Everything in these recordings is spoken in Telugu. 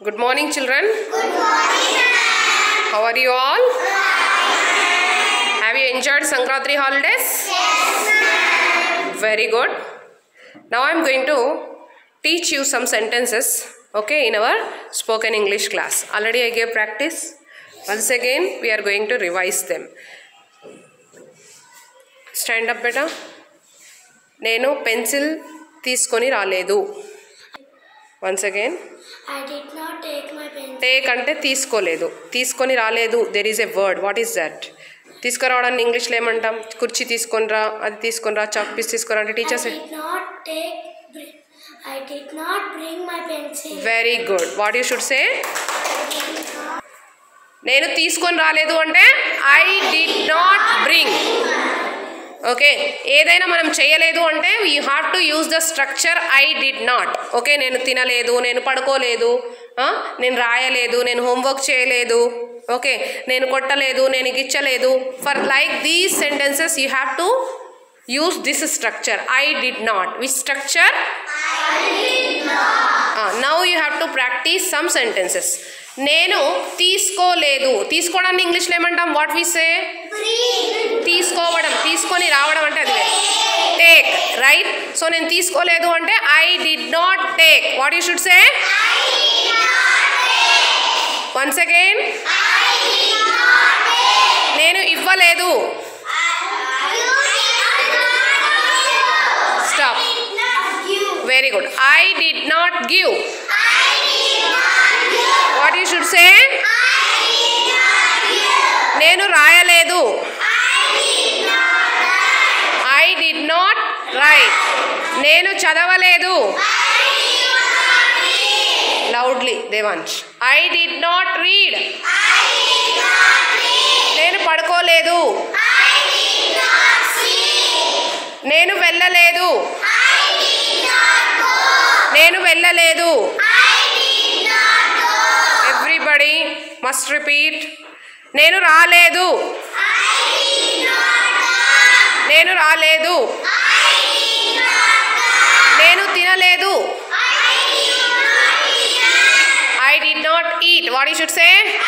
Good morning, children. How are you all? Have you enjoyed Sankratri holidays? Very good. Now I'm going to teach you some sentences, okay, in our spoken English class. Already I gave practice. Once again, we are going to revise them. Stand up, beta. నేను పెన్సిల్ తీసుకొని రాలేదు once again I did not take my pencil. Take అంటే తీసుకోలేదు తీసుకొని రాలేదు there is a word what is that తీసుకురావడాన్ని ఇంగ్లీష్లో ఏమంటాం కుర్చీ తీసుకొని రా అది తీసుకొని రా చాక్ పీస్ తీసుకురా అంటే I teachers did not take. br- I did not bring my pencil. Very good what you should say నేను తీసుకొని రాలేదు అంటే I did not bring okay ఏదైనా మనం చేయలేదు అంటే you have to use the structure I did not okay నేను తినలేదు నేను పడుకోలేదు ఆ, నేను రాయలేదు నేను హోంవర్క్ చేయలేదు ఓకే నేను కొట్టలేదు నేను గిచ్చలేదు for like these sentences you have to use this structure I did not which structure now you have to practice some sentences నేను తీసుకోలేదు తీసుకోవడాన్ని ఇంగ్లీష్లో ఏమంటాం వాట్ వి సే తీసుకోవడం తీసుకొని రావడం అంటే అది టేక్ రైట్ సో నేను తీసుకోలేదు అంటే I did not take what you should say once again నేను ఇవ్వలేదు stop very good I did not give what you should say నేను రాయలేదు ఐ డిడ్ నాట్ రైట్ నేను చదవలేదు loudly Devansh I did not read నేను పడుకోలేదు నేను వెళ్ళలేదు నేను వెళ్ళలేదు ఎవ్రీబడి మస్ట్ రిపీట్ నేను రాలేదు నేను రాలేదు నేను తినలేదు I did not eat what you should say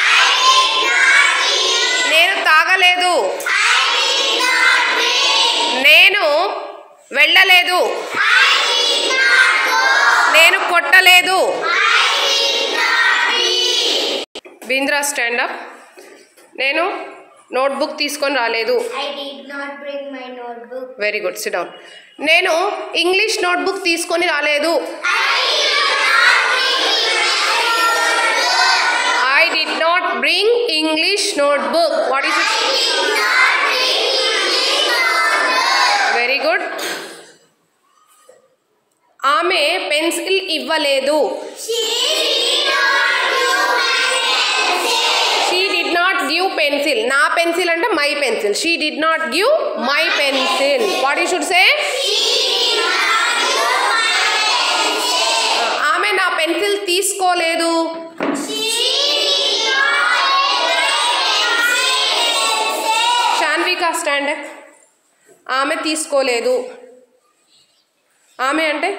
నేను తాగలేదు నేను వెళ్ళలేదు నేను కొట్టలేదు బీంద్రా స్టాండ్ అప్ నేను నోట్బుక్ తీసుకొని రాలేదు I did not bring my notebook. Very good sit down నేను ఇంగ్లీష్ నోట్బుక్ తీసుకొని రాలేదు I did not bring English notebook what is it very good ఆమె పెన్సిల్ ఇవ్వలేదు she did not give pencil నా పెన్సిల్ అంటే my pencil she did not give my pencil what you should say ఆమె నా పెన్సిల్ తీసుకోలేదు శాన్విక స్టాండ్ ఆమె తీసుకోలేదు ఆమె అంటే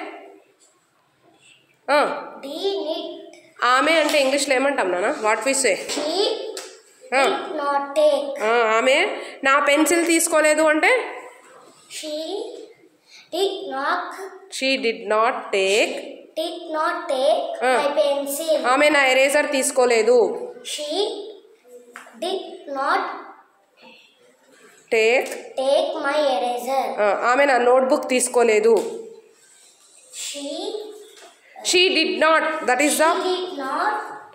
ఆ, Did it. ఆమె అంటే ఇంగ్లీష్లో ఏమంటాం నాన్న what we say She did not take. ఆమె నా పెన్సిల్ తీసుకోలేదు అంటే She did not she did not take did not take Ah. my pencil. ఆమె నా ఎరేజర్ తీసుకోలేదు She did not take take my eraser. ఆమె నా నోట్బుక్ తీసుకోలేదు She she did not that is the did not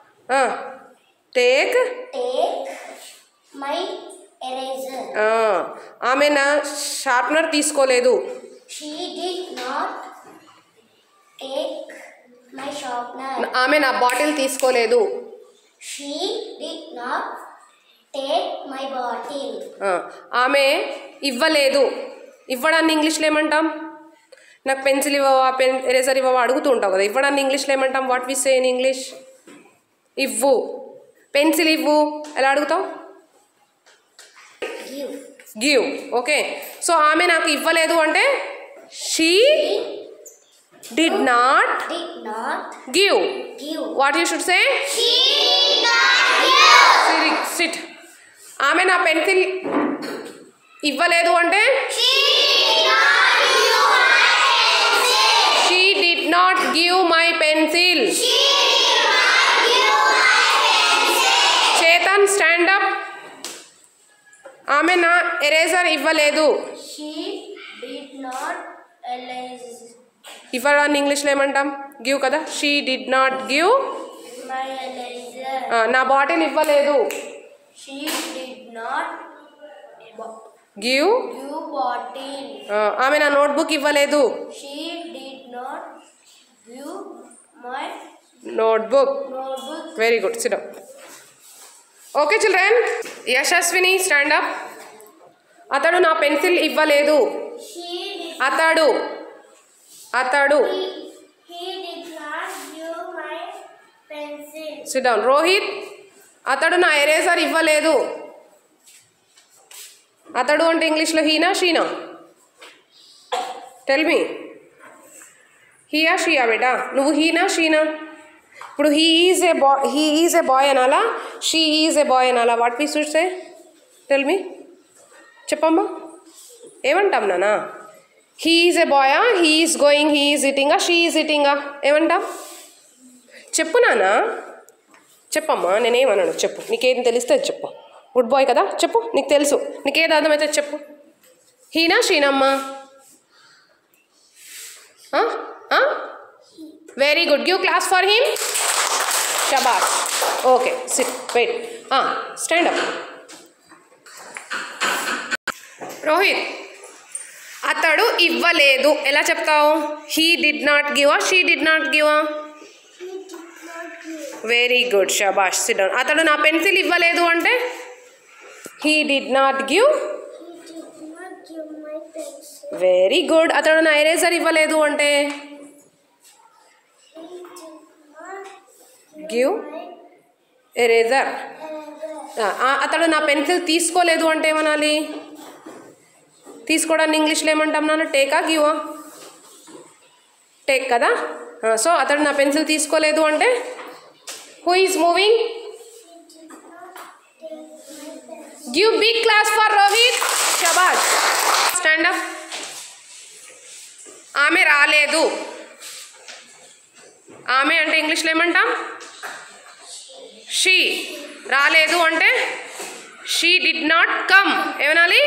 take take my eraser. ఆమె నా షార్ప్నర్ తీసుకోలేదు She did not take my sharpener. ఆమె నా బాటిల్ తీసుకోలేదు She did not take my bottle. ఆ, ఆమె ఇవ్వలేదు ఇవ్వడాన్ని ఇంగ్లీష్లో ఏమంటాం నాకు పెన్సిల్ ఇవ్వవా పెన్ ఎరేజర్ ఇవ్వవా అడుగుతూ ఉంటావు కదా ఇవ్వడాన్ని ఇంగ్లీష్లో ఏమంటాం what we say in English ఇవ్వు పెన్సిల్ ఇవ్వు ఎలా అడుగుతావు Give. గివ్ ఓకే సో ఆమె నాకు ఇవ్వలేదు అంటే she did not did not give give. What you should say She did not give. Sit ఆమె నా పెన్సిల్ ఇవ్వలేదు అంటే She did not give my pencil. She did not give my pencil She did not give my pencil. Chetan stand up ఆమె నా ఎరేజర్ ఇవ్వలేదు She did not erase ఇవ్వడాన్ని ఇంగ్లీష్లో ఏమంటాం గివ్ కదా she did not give my eraser. నా బాటిల్ ఇవ్వలేదు She did not give give bottle. ఆమె నా నోట్బుక్ ఇవ్వలేదు She did not give my notebook notebook. Very good sit down okay children Yashaswini stand up అతడు నా పెన్సిల్ ఇవ్వలేదు She did అతడు అతడు he, he did not give my pencil. Sit down Rohit అతడు నా ఎరేజర్ ఇవ్వలేదు అతడు అంటే ఇంగ్లీష్లో హీనా షీనా టెల్ మీ హీయా షీయా బేటా నువ్వు హీనా షీనా ఇప్పుడు he is a boy he is a boy అనాలా షీ ఈజ్ ఏ బాయ్ అనాలా what we should say tell me చెప్పమ్మా ఏమంటాం నానా హీ ఈజ్ ఏ బాయా he is going he is ఇటింగా షీ ఈజ్ ఇటింగా ఏమంటాం చెప్పు నానా చెప్పమ్మా నేనేమన్నాను చెప్పు నీకేం తెలిస్తే అది చెప్పు గుడ్ బాయ్ కదా చెప్పు నీకు తెలుసు నీకేది అర్థమైతే చెప్పు హీనా షీనమ్మా very good give claps for him షబాష్ okay sit wait stand up Rohit అతడు ఇవ్వలేదు ఎలా చెప్తావు హీ డిడ్ నాట్ గివా షీ డిడ్ నాట్ గివా వెరీ గుడ్ షబాష్ సిడౌన్ అతడు నా పెన్సిల్ ఇవ్వలేదు అంటే he did not give He did not give my pencil. Very good అతడు నా ఎరేజర్ ఇవ్వలేదు అంటే He did not give eraser eraser. అతడు నా పెన్సిల్ తీసుకోలేదు అంటే ఏమనాలి తీసుకోవడాన్ని ఇంగ్లీష్లో ఏమంటాం నాన్న టేకా గివా టేక్ కదా సో అతడు నా పెన్సిల్ తీసుకోలేదు అంటే who is moving give big claps for Rohit షబాష్ స్టాండ్ అప్ ఆమె రాలేదు ఆమె అంటే ఇంగ్లీష్లో ఏమంటాం షీ రాలేదు అంటే షీ డిడ్ నాట్ కమ్ ఏమనాలి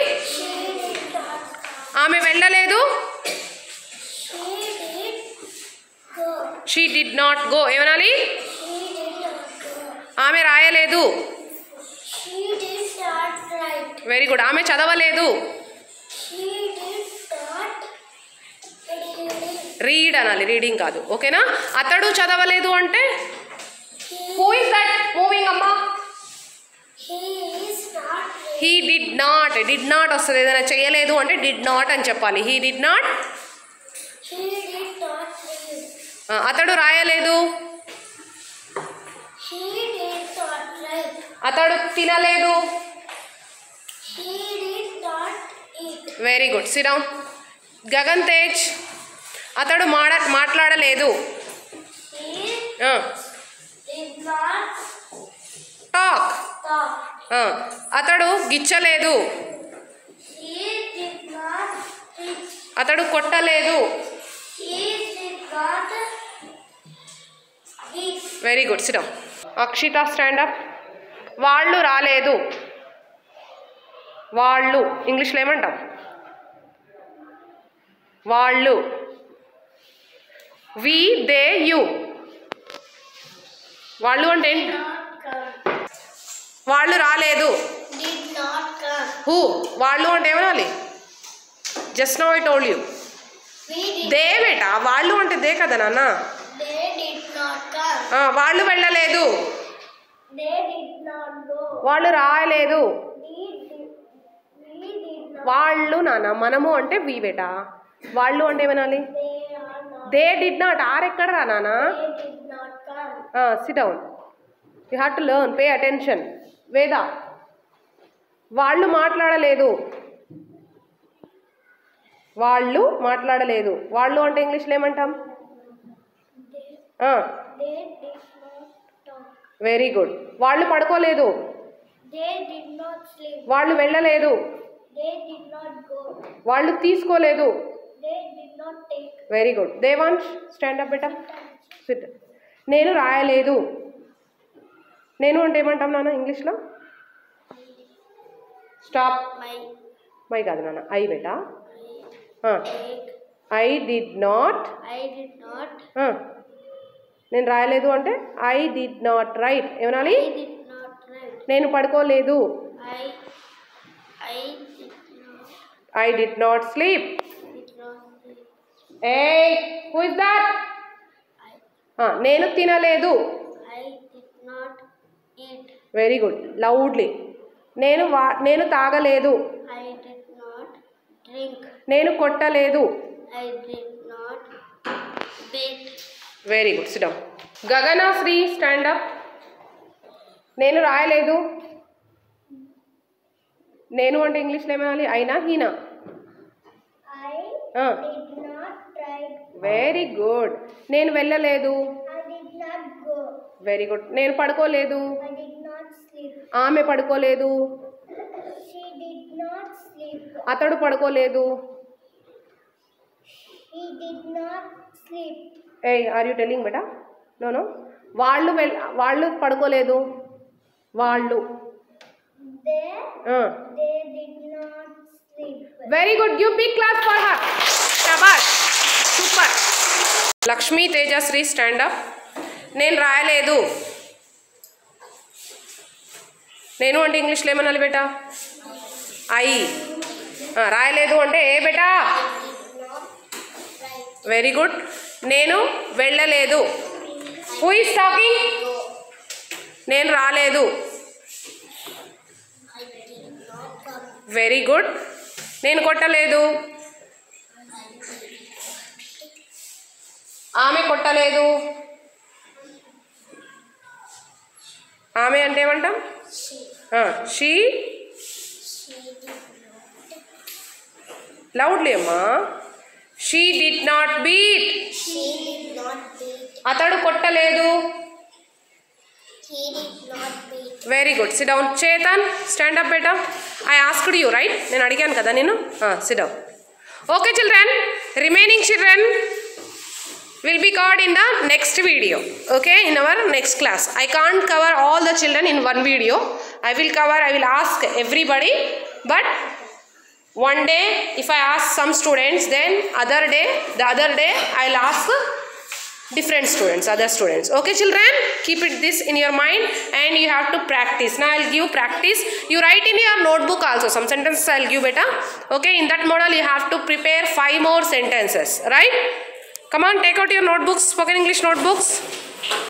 ఆమె వెళ్ళలేదు She did go. She did not go ఏమనాలి She did not go. ఆమె రాయలేదు She did not write. Very good ఆమె చదవలేదు She did not read. Read అనాలి రీడింగ్ కాదు ఓకేనా అతడు చదవలేదు అంటే He, who is that moving అమ్మా he is not read. He did not did not వస్తుంది ఏదైనా చేయలేదు అంటే డిడ్ నాట్ అని చెప్పాలి he did not He did not read. అతడు రాయలేదు He did not write. అతడు తినలేదు He did not eat. Very good sit down Gagan Tej అతడు మాడ మాట్లాడలేదు He did not talk talk. అతడు గిచ్చలేదు He did not hit. అతడు కొట్టలేదు He did not beat. Very good sit down Akshita stand up వాళ్ళు రాలేదు వాళ్ళు ఇంగ్లీష్లో ఏమంటాం వాళ్ళు వి దే యు వాళ్ళు అంటే ఏంటి Not come. వాళ్ళు రాలేదు Did not come. హూ వాళ్ళు అంటే ఏమనాలి just now I told you We did. They బేటా వాళ్ళు అంటే దే కదా నాన్న They did not come. ఆ, వాళ్ళు వెళ్ళలేదు They did not go. వాళ్ళు రాయలేదు We did. We did not. వాళ్ళు నాన్న మనము అంటే వీ బేటా వాళ్ళు అంటే ఏమనాలి They are not. They did not are ఎక్కడ రా నాన్న They did not come. Sit down you have to learn pay attention Veda వాళ్ళు మాట్లాడలేదు వాళ్ళు మాట్లాడలేదు వాళ్ళు అంటే ఇంగ్లీష్లో ఏమంటాం They did not talk. Very good వాళ్ళు పడుకోలేదు They did not sleep. వాళ్ళు వెళ్ళలేదు They did not go. వాళ్ళు తీసుకోలేదు They did not take. Very good Devansh stand up బెటా సిట్ నేను రాయలేదు నేను అంటే ఏమంటాం నాన్న ఇంగ్లీష్లో స్టాప్ My మై కాదు నాన్న ఐ బెటా take. I did not I did not. నేను రాయలేదు అంటే ఐ డిడ్ నాట్ రైట్ ఏమనాలి I did not write. నేను పడుకోలేదు I I did not I did not sleep did not sleep. ఏ హూ ఇస్ దట్ I నేను తినలేదు I did not eat. Very good loudly నేను వా నేను తాగలేదు I did not drink. నేను కొట్టలేదు I did not beat. Very good sit down Gaganashri stand up నేను రాయలేదు నేను అంటే ఇంగ్లీష్లో ఏమనాలి అయినా హీనా I did not try. Very good నేను వెళ్ళలేదు I did not go. Very good నేను పడుకోలేదు I did not sleep. ఆమె పడుకోలేదు She did not sleep. అతడు పడుకోలేదు He did not sleep. ఏ ఆర్ యూ టెల్లింగ్ బెటా నో నో వాళ్ళు వెల్ వాళ్ళు పడుకోలేదు వాళ్ళు They they did not sleep. Very good give big claps for her శబాష్ super Lakshmi Tejashri stand up నేను రాయలేదు నేను అంటే ఇంగ్లీష్లో ఏమనాలి బేటా ఐ రాయలేదు అంటే ఏ బేటా వెరీ గుడ్ నేను వెళ్ళలేదు హూ ఈస్ టాకింగ్ నేను రాలేదు వెరీ గుడ్ నేను కొట్టలేదు ఆమె కొట్టలేదు ఆమె అంటే ఏమంటాం షీ లౌడ్లీ అమ్మా she did not beat She did not beat. అతడు కొట్టలేదు He did not beat. Very good sit down Chetan stand up బేటా ఐ ఆస్క్డ్ యూ రైట్ నేను అడిగాను కదా నేను sit down okay children remaining children will be covered in the next video okay in our next class i can't cover all the children in one video i will cover i will ask everybody but one day if i ask some students then other day the other day i'll ask different students other students okay children keep it this in your mind and you have to practice now i'll give practice you write in your notebook also some sentences i'll give better okay in that model you have to prepare five more sentences right come on take out your notebooks spoken english notebooks